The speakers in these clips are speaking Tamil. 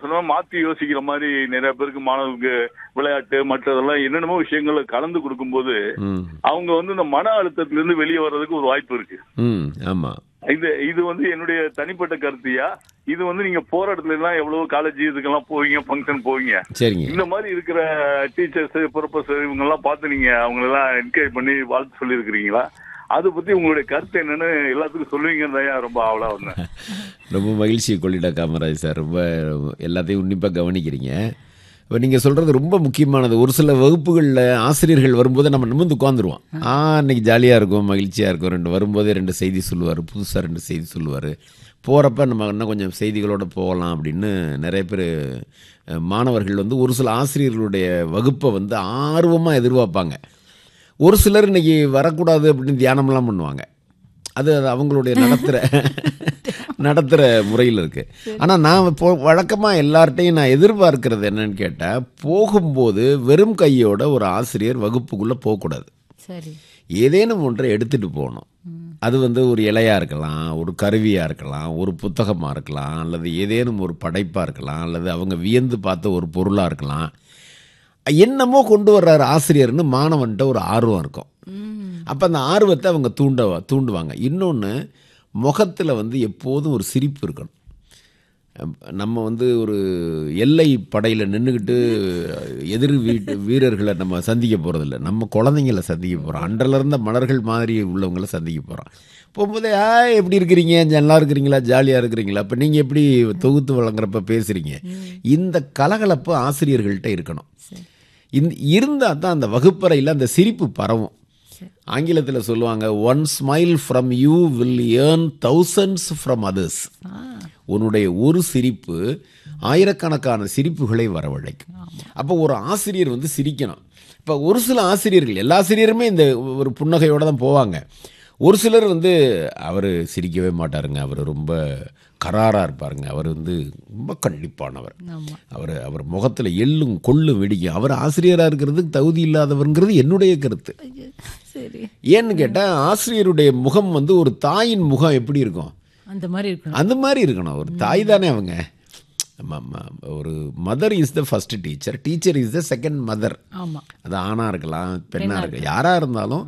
சொன்ன மாத்தி யோசிக்கிற மாதிரி நிறைய பேருக்கு மாணவர்களுக்கு விளையாட்டு மற்றதெல்லாம் என்னென்னமோ விஷயங்களை கலந்து கொடுக்கும்போது ம் அவங்க வந்து இந்த மன அழுத்தத்துல இருந்து வெளியே வர்றதுக்கு ஒரு வாய்ப்பு இருக்கு ம் ஆமாம் இது இது வந்து என்னுடைய தனிப்பட்ட கருத்தியா இது வந்து நீங்க போற இடத்துல எல்லாம் எவ்வளவு காலேஜ் இதுக்கெல்லாம் போவீங்க ஃபங்க்ஷன் போவீங்க சரிங்க இந்த மாதிரி இருக்கிற டீச்சர்ஸ் ப்ரொஃபசர் இவங்க எல்லாம் பார்த்து நீங்க அவங்க எல்லாம் என்கரேஜ் பண்ணி வாழ்த்து சொல்லியிருக்கிறீங்களா அதை பத்தி உங்களுடைய கருத்து என்னன்னு எல்லாத்துக்கும் சொல்லுவீங்கன்னு தான் ரொம்ப ஆவலா வந்தேன் ரொம்ப மகிழ்ச்சி கொள்ளிட காமராஜ் சார் ரொம்ப எல்லாத்தையும் உன்னிப்பாக கவனிக்கிறீங்க இப்போ நீங்கள் சொல்கிறது ரொம்ப முக்கியமானது ஒரு சில வகுப்புகளில் ஆசிரியர்கள் வரும்போது நம்ம நிமிர்ந்து உட்காந்துருவோம் ஆ இன்னைக்கு ஜாலியாக இருக்கும் மகிழ்ச்சியாக இருக்கும் ரெண்டு வரும்போதே ரெண்டு செய்தி சொல்லுவார் புதுசாக ரெண்டு செய்தி சொல்லுவார் போகிறப்ப நம்ம இன்னும் கொஞ்சம் செய்திகளோடு போகலாம் அப்படின்னு நிறைய பேர் அஹ், மாணவர்கள் வந்து ஒரு சில ஆசிரியர்களுடைய வகுப்பை வந்து ஆர்வமாக எதிர்பார்ப்பாங்க ஒரு சிலர் இன்னைக்கு வரக்கூடாது அப்படின்னு தியானம்லாம் பண்ணுவாங்க அது அது அவங்களுடைய நடத்துகிற நடத்துகிற முறையில் இருக்குது ஆனால் நான் இப்போ வழக்கமாக எல்லார்ட்டையும் நான் எதிர்பார்க்கிறது என்னன்னு கேட்டால் போகும்போது வெறும் கையோட ஒரு ஆசிரியர் வகுப்புக்குள்ளே போகக்கூடாது சரி ஏதேனும் ஒன்றை எடுத்துகிட்டு போகணும் அது வந்து ஒரு இலையாக இருக்கலாம் ஒரு கருவியாக இருக்கலாம் ஒரு புத்தகமாக இருக்கலாம் அல்லது ஏதேனும் ஒரு படைப்பாக இருக்கலாம் அல்லது அவங்க வியந்து பார்த்த ஒரு பொருளாக இருக்கலாம் என்னமோ கொண்டு வர்றாரு ஆசிரியர்னு மாணவன்கிட்ட ஒரு ஆர்வம் இருக்கும் அப்போ அந்த ஆர்வத்தை அவங்க தூண்ட தூண்டுவாங்க இன்னொன்று முகத்தில் வந்து எப்போதும் ஒரு சிரிப்பு இருக்கணும் அம், நம்ம வந்து ஒரு எல்லை படையில் நின்றுக்கிட்டு எதிர் வீட்டு வீரர்களை நம்ம சந்திக்க போகிறதில்ல நம்ம குழந்தைங்கள சந்திக்க போகிறோம் அன்றலர்ந்த மலர்கள் மாதிரி உள்ளவங்கள சந்திக்க போகிறோம் போகும்போதே ஆ எப்படி இருக்கிறீங்க நல்லா இருக்கிறீங்களா ஜாலியாக இருக்கிறீங்களா அப்போ நீங்கள் எப்படி தொகுத்து வழங்குறப்ப பேசுகிறீங்க இந்த கலகலப்பு ஆசிரியர்கள்ட்ட இருக்கணும் இந்த இருந்தால் தான் அந்த வகுப்பறையில் அந்த சிரிப்பு பரவும் ஆங்கிலத்தில் சொல்லுவாங்க one smile from you will earn thousands from others உன்னுடைய ஒரு சிரிப்பு ஆயிரக்கணக்கான சிரிப்புகளை வரவழைக்கும் அப்போ ஒரு ஆசிரியர் வந்து சிரிக்கணும் இப்போ ஒரு சில ஆசிரியர்கள் எல்லா ஆசிரியருமே இந்த ஒரு புன்னகையோடு தான் போவாங்க ஒரு சிலர் வந்து அவர் சிரிக்கவே மாட்டாருங்க அவர் ரொம்ப கராராக இருப்பாருங்க அவர் வந்து ரொம்ப கண்டிப்பானவர் ஆமா அவர் அவர் முகத்தில் எள்ளும் கொள்ளும் வெடிக்கும் அவர் ஆசிரியராக இருக்கிறதுக்கு தகுதி இல்லாதவருங்கிறது என்னுடைய கருத்து ஐயோ, சரி ஏன்னு கேட்டால் ஆசிரியருடைய முகம் வந்து ஒரு தாயின் முகம் எப்படி இருக்கும் அந்த மாதிரி இருக்கணும் அந்த மாதிரி இருக்கணும் ஒரு தாய் தானே அவங்க ஆமா, ஆமா. ஒரு mother is the first teacher teacher is the second mother ஆமா அது ஆணாக இருக்கலாம் பெண்ணாக இருக்கலாம் யாராக இருந்தாலும்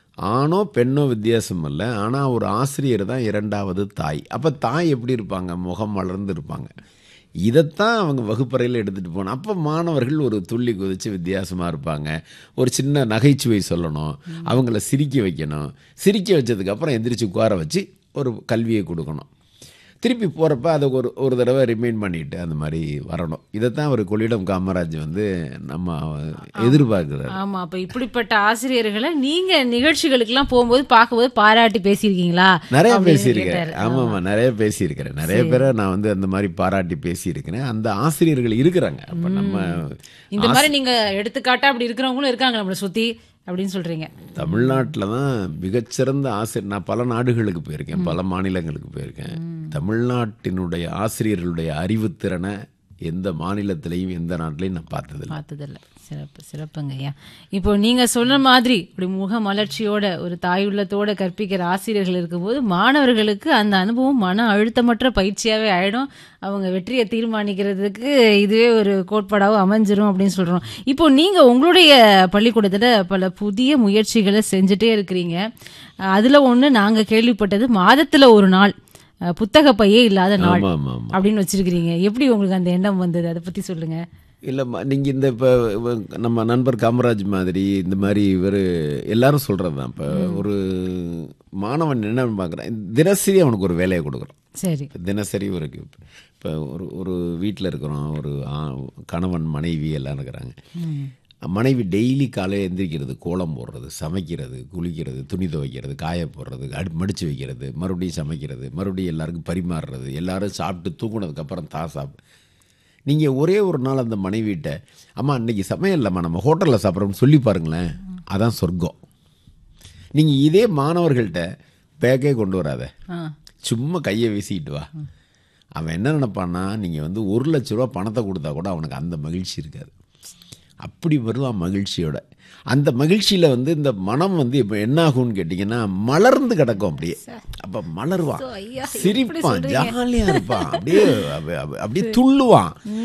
ஆணோ பெண்ணோ வித்தியாசம் இல்லை ஆனால் ஒரு ஆசிரியர் தான் இரண்டாவது தாய் அப்போ தாய் எப்படி இருப்பாங்க முகம் வளர்ந்து இருப்பாங்க இதைத்தான் அவங்க வகுப்பறையில் எடுத்துகிட்டு போகணும் அப்போ மாணவர்கள் ஒரு துள்ளி குதித்து வித்தியாசமாக இருப்பாங்க ஒரு சின்ன நகைச்சுவை சொல்லணும் அவங்கள சிரிக்க வைக்கணும் சிரிக்க வச்சதுக்கப்புறம் எந்திரிச்சு உட்கார வச்சு ஒரு கல்வியை கொடுக்கணும் திருப்பி போகிறப்ப அதை ஒரு ஒரு தடவை ரிமைண்ட் பண்ணிட்டு அந்த மாதிரி வரணும் இதைத்தான் ஒரு கொள்ளிடம் காமராஜ் வந்து நம்ம எதிர்பார்க்கிறார் ஆமா அப்ப இப்படிப்பட்ட ஆசிரியர்களை நீங்க நிகழ்ச்சிகளுக்கெல்லாம் போகும்போது பார்க்கும்போது பாராட்டி பேசியிருக்கீங்களா நிறைய அப்படின்னு பேசியிருக்கேன் கேட்டாரு. ஆமாம்மா நிறைய பேசியிருக்கிறேன் நிறைய பேரை நான் வந்து அந்த மாதிரி பாராட்டி பேசியிருக்கிறேன் அந்த ஆசிரியர்கள் இருக்கிறாங்க அப்போ நம்ம இந்த மாதிரி நீங்க எடுத்துக்காட்டா அப்படி இருக்கிறவங்களும் இருக்காங்க நம்மளை சுத்தி அப்படின்னு சொல்றீங்க தமிழ்நாட்டில் தான் மிகச்சிறந்த ஆசிரியர் நான் பல நாடுகளுக்கு போயிருக்கேன் பல மாநிலங்களுக்கு போயிருக்கேன் தமிழ்நாட்டினுடைய ஆசிரியர்களுடைய அறிவுத்திறனை எந்த மாநிலத்திலையும் எந்த நாட்டிலையும் நான் பார்த்ததில்லை பார்த்ததில்ல சிறப்பு சிறப்புங்க ஐயா இப்போ நீங்க சொன்ன மாதிரி இப்படி முக மலர்ச்சியோட ஒரு தாயுள்ளத்தோட கற்பிக்கிற ஆசிரியர்கள் இருக்கும்போது மாணவர்களுக்கு அந்த அனுபவம் மன அழுத்தமற்ற பயிற்சியாவே ஆயிடும் அவங்க வெற்றியை தீர்மானிக்கிறதுக்கு இதுவே ஒரு கோட்பாடாவும் அமைஞ்சிரும் அப்படின்னு சொல்றோம் இப்போ நீங்க உங்களுடைய பள்ளிக்கூடத்துல பல புதிய முயற்சிகளை செஞ்சுட்டே இருக்கிறீங்க அதுல ஒண்ணு நாங்க கேள்விப்பட்டது மாதத்துல ஒரு நாள் அஹ், புத்தக பையே இல்லாத நாள் ஆமாம் ஆமாம் ஆமாம் அப்படின்னு வச்சிருக்கிறீங்க எப்படி உங்களுக்கு அந்த எண்ணம் வந்தது அதை பத்தி சொல்லுங்க இல்லைம்மா நீங்கள் இந்த இப்போ நம்ம நண்பர் காமராஜ் மாதிரி இந்த மாதிரி இவர் எல்லாரும் சொல்கிறது தான் இப்போ ஒரு மாணவன் என்ன பார்க்குறான் தினசரி அவனுக்கு ஒரு வேலையை கொடுக்குறோம் சரி இப்ப தினசரி ஒரு இப்போ ஒரு ஒரு வீட்டில் இருக்கிறோம் ஒரு ஆ- கணவன் மனைவி எல்லாம் இருக்கிறாங்க மனைவி டெய்லி காலையில் எந்திரிக்கிறது கோலம் போடுறது சமைக்கிறது குளிக்கிறது துணி துவைக்கிறது காய போடுறது அடி மடித்து வைக்கிறது மறுபடியும் சமைக்கிறது மறுபடியும் எல்லாருக்கும் பரிமாறுறது எல்லாரும் சாப்பிட்டு தூங்குனதுக்கப்புறம் தா சாப்பிட்டு நீங்கள் ஒரே ஒரு நாள் அந்த மனைவிட்ட அம்மா இன்னைக்கு சமையல்லம்மா நம்ம ஹோட்டலில் சாப்பிட்றோம்னு சொல்லி பாருங்களேன் அதான் சொர்க்கம் நீங்கள் இதே மாணவர்கள்ட்ட பேக்கே கொண்டு வராத ஆ சும்மா கையை வீசிக்கிட்டு வா அவன் என்ன நினைப்பான்னா நீங்கள் வந்து ஒரு லட்ச ரூபா பணத்தை கொடுத்தா கூட அவனுக்கு அந்த மகிழ்ச்சி இருக்காது அப்படி வருவான் மகிழ்ச்சியோட அந்த மகிழ்ச்சியில் வந்து இந்த மனம் வந்து இப்போ என்ன ஆகும்னு கேட்டிங்கன்னா மலர்ந்து கிடக்கும் அப்படியே அப்போ மலருவான் ஐயா, இப்படி சிரிப்பான் சொல்றீங்க. ஜாலியாக இருப்பான் அப்படியே அப்படியே- அப்படியே துள்ளுவான்